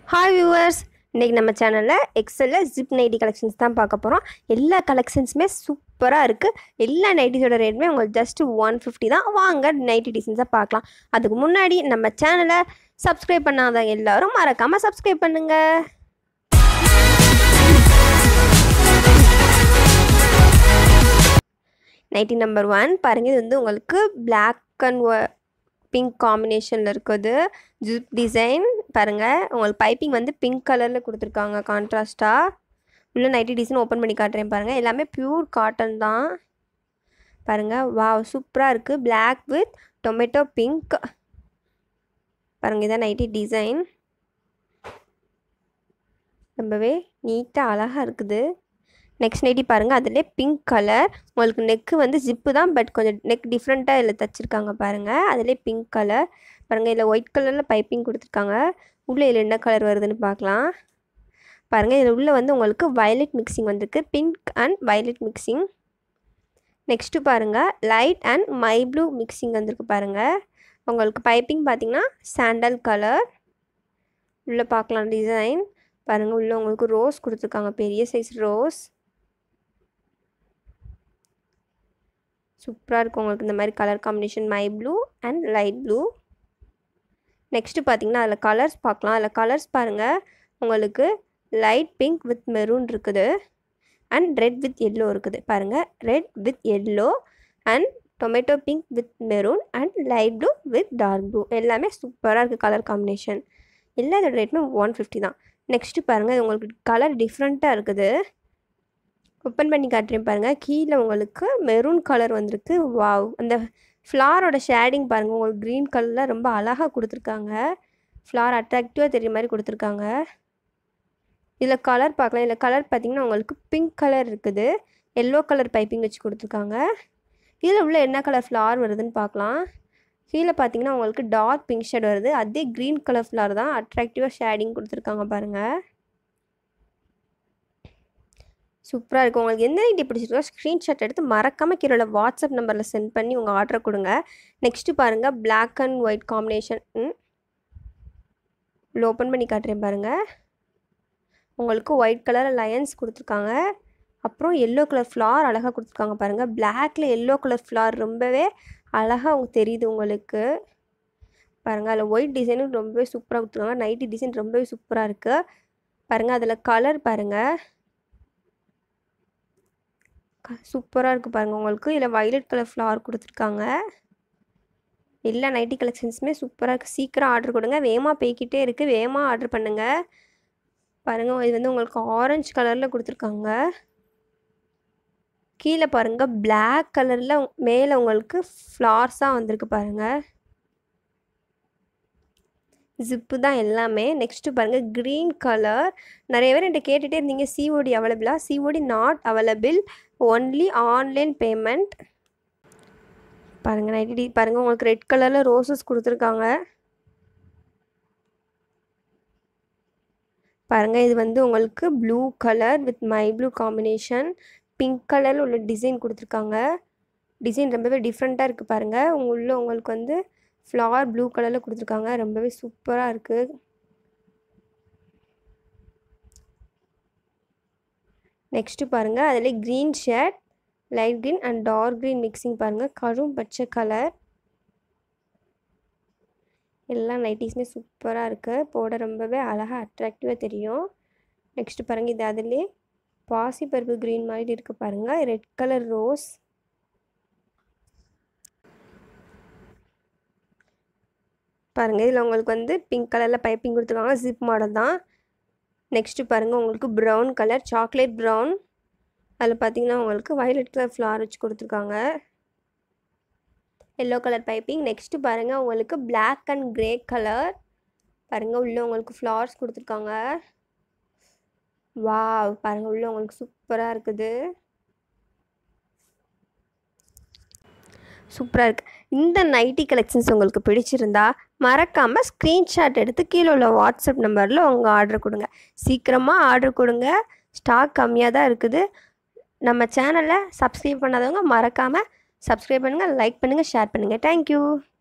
hi viewers இன்றைக்கி நம்ம சேனலில் எக்ஸலில் ஜிப் நைட்டி கலெக்ஷன்ஸ் தான் பார்க்க போகிறோம் எல்லா கலெக்ஷன்ஸுமே சூப்பராக இருக்குது எல்லா நைட்டிஸோட ரேட்டுமே உங்களுக்கு ஜஸ்ட் ஒன் ஃபிஃப்டி தான் வாங்க நைட்டி டிசைன்ஸாக பார்க்கலாம் அதுக்கு முன்னாடி நம்ம சேனலை சப்ஸ்கிரைப் பண்ணாத எல்லாரும் மறக்காமல் சப்ஸ்கிரைப் பண்ணுங்கள் நைட்டி நம்பர் ஒன் பாருங்கள் இது வந்து உங்களுக்கு பிளாக் அண்ட் பிங்க் காம்பினேஷனில் இருக்குது ஜிப் டிசைன் பாருங்கள் உங்களுக்கு பைப்பிங் வந்து பிங்க் கலரில் கொடுத்துருக்காங்க கான்ட்ராஸ்ட்டாக உள்ள நைட்டி டிசைன் ஓப்பன் பண்ணி காட்டுறேன் பாருங்கள் எல்லாமே ப்யூர் காட்டன் தான் பாருங்கள் வா சூப்பராக இருக்குது பிளாக் வித் டொமேட்டோ பிங்க் பாருங்கள் இதான் நைட்டி டிசைன் ரொம்பவே நீட்டாக அழகாக இருக்குது நெக்ஸ்ட் நைட்டி பாருங்கள் அதிலே பிங்க் கலர் உங்களுக்கு நெக்கு வந்து ஜிப்பு தான் பட் கொஞ்சம் நெக் டிஃப்ரெண்ட்டாக இதில் தச்சிருக்காங்க பாருங்கள் அதிலே பிங்க் கலர் பாருங்கள் இதில் ஒயிட் கலரில் பைப்பிங் கொடுத்துருக்காங்க உள்ளே இதில் என்ன கலர் வருதுன்னு பார்க்கலாம் பாருங்கள் இதில் உள்ளே வந்து உங்களுக்கு வயலட் மிக்சிங் வந்திருக்கு pink and violet mixing next பாருங்கள் லைட் அண்ட் மை ப்ளூ மிக்சிங் வந்திருக்கு பாருங்கள் உங்களுக்கு பைப்பிங் பார்த்திங்கன்னா சாண்டல் கலர் உள்ளே பார்க்கலாம் டிசைன் பாருங்கள் உள்ளே உங்களுக்கு ரோஸ் கொடுத்துருக்காங்க பெரிய சைஸ் ரோஸ் சூப்பராக இருக்கும் உங்களுக்கு இந்த மாதிரி கலர் காம்பினேஷன் மை blue and light blue next பார்த்தீங்கன்னா அதில் கலர்ஸ் பார்க்கலாம் அதில் கலர்ஸ் பாருங்கள் உங்களுக்கு லைட் பிங்க் வித் மெரூன் இருக்குது அண்ட் ரெட் வித் எல்லோ இருக்குது பாருங்கள் red with yellow and tomato pink with maroon and light blue with dark blue எல்லாமே சூப்பராக இருக்குது கலர் காம்பினேஷன் எல்லா இதோட ரேட்டுமே ஒன் ஃபிஃப்டி தான் நெக்ஸ்ட்டு பாருங்கள் உங்களுக்கு கலர் டிஃப்ரெண்ட்டாக இருக்குது ஓப்பன் பண்ணி காட்டுறேன் பாருங்கள் கீழே உங்களுக்கு மெரூன் கலர் வந்திருக்கு வாவ் அந்த ஃப்ளாரோட ஷேடிங் பாருங்கள் உங்களுக்கு க்ரீன் கலரில் ரொம்ப அழகாக கொடுத்துருக்காங்க ஃப்ளார் அட்ராக்டிவாக தெரியுற மாதிரி கொடுத்துருக்காங்க இதில் கலர் பார்க்கலாம் இதில் கலர் பார்த்திங்கன்னா உங்களுக்கு பிங்க் கலர் இருக்குது எல்லோ கலர் பைப்பிங் வச்சு கொடுத்துருக்காங்க இதில் உள்ள என்ன கலர் ஃப்ளார் வருதுன்னு பார்க்கலாம் கீழே பார்த்தீங்கன்னா உங்களுக்கு டார்க் பிங்க் ஷேட் வருது அதே க்ரீன் கலர் ஃப்ளார் தான் அட்ராக்டிவாக ஷேடிங் கொடுத்துருக்காங்க பாருங்கள் சூப்பராக இருக்கும் உங்களுக்கு எந்த நைட்டி பிடிச்சிருக்கோ ஸ்க்ரீன்ஷாட் எடுத்து மறக்காமல் கீழே வாட்ஸ்அப் நம்பரில் சென்ட் பண்ணி உங்கள் ஆர்டரை கொடுங்க நெக்ஸ்ட்டு பாருங்கள் பிளாக் அண்ட் ஒயிட் காம்பினேஷன் உள்ள ஓப்பன் பண்ணி காட்டுறேன் பாருங்கள் உங்களுக்கு ஒயிட் கலர் லயன்ஸ் கொடுத்துருக்காங்க அப்புறம் எல்லோ கலர் ஃப்ளார் அழகாக கொடுத்துருக்காங்க பாருங்கள் பிளாக்ல எல்லோ கலர் ஃப்ளார் ரொம்பவே அழகாக அவங்க தெரியுது உங்களுக்கு பாருங்கள் அதில் ஒயிட் டிசைனும் ரொம்பவே சூப்பராக கொடுத்துருக்காங்க நைட்டி டிசைன் ரொம்பவே சூப்பராக இருக்குது பாருங்கள் அதில் கலர் பாருங்கள் சூப்பராக இருக்குது பாருங்கள் உங்களுக்கு இதில் வயலட் கலர் ஃப்ளவர் கொடுத்துருக்காங்க எல்லா நைட்டி கலெக்ஷன்ஸுமே சூப்பராக இருக்குது சீக்கிரம் ஆர்டர் கொடுங்க வேகமாக போய்கிட்டே இருக்குது வேகமாக ஆர்டர் பண்ணுங்கள் பாருங்கள் இது வந்து உங்களுக்கு ஆரஞ்சு கலரில் கொடுத்துருக்காங்க கீழே பாருங்கள் பிளாக் கலரில் மேலே உங்களுக்கு ஃப்ளார்ஸாக வந்திருக்கு பாருங்கள் ஜிப்பு தான் எல்லாமே நெக்ஸ்ட்டு பாருங்கள் க்ரீன் கலர் நிறைய பேர் என்கிட்ட கேட்டுகிட்டே இருந்தீங்க சிஓடி அவைலபிளா COD not available only online payment பாருங்கள் நைட்டி பாருங்கள் உங்களுக்கு ரெட் கலரில் ரோசஸ் கொடுத்துருக்காங்க பாருங்கள் இது வந்து உங்களுக்கு ப்ளூ கலர் வித் மை ப்ளூ காம்பினேஷன் பிங்க் கலரில் உள்ள டிசைன் கொடுத்துருக்காங்க டிசைன் ரொம்பவே டிஃப்ரெண்ட்டாக இருக்குது பாருங்கள் உள்ள உங்களுக்கு வந்து ஃப்ளவர் ப்ளூ கலரில் கொடுத்துருக்காங்க ரொம்பவே சூப்பராக இருக்குது நெக்ஸ்ட்டு பாருங்கள் அதில் green shirt light green and dark green mixing பாருங்கள் கரும் பச்சை கலர் எல்லா நைட்டிஸுமே சூப்பராக இருக்குது போட ரொம்பவே அழகாக அட்ராக்டிவாக தெரியும் நெக்ஸ்ட்டு பாருங்கள் இது அதிலே பாசிப்பருப்பு க்ரீன் மாதிரி இருக்குது பாருங்கள் ரெட் கலர் ரோஸ் பாருங்கள் இதில் உங்களுக்கு வந்து பிங்க் கலரில் பைப்பிங் கொடுத்துருக்காங்க ஜிப் மாடல் தான் நெக்ஸ்ட்டு பாருங்கள் உங்களுக்கு ப்ரௌன் கலர் சாக்லேட் ப்ரௌன் அதில் பார்த்தீங்கன்னா உங்களுக்கு வயலட் கலர் ஃப்ளார் வச்சு கொடுத்துருக்காங்க எல்லோ கலர் பைப்பிங் நெக்ஸ்ட்டு பாருங்கள் உங்களுக்கு பிளாக் அண்ட் க்ரே கலர் பாருங்கள் உள்ளே உங்களுக்கு ஃப்ளார்ஸ் கொடுத்துருக்காங்க வா பாருங்கள் உள்ளே உங்களுக்கு சூப்பராக இருக்குது சூப்பராக இருக்குது இந்த நைட்டி கலெக்ஷன்ஸ் உங்களுக்கு பிடிச்சிருந்தா மறக்காமல் ஸ்க்ரீன்ஷாட் எடுத்து கீழே உள்ள வாட்ஸ்அப் நம்பரில் உங்கள் ஆர்டர் கொடுங்க சீக்கிரமாக ஆர்டர் கொடுங்க ஸ்டாக் கம்மியாக தான் இருக்குது நம்ம சேனலை சப்ஸ்கிரைப் பண்ணாதவங்க மறக்காமல் சப்ஸ்கிரைப் பண்ணுங்கள் லைக் பண்ணுங்கள் ஷேர் பண்ணுங்கள் தேங்க்யூ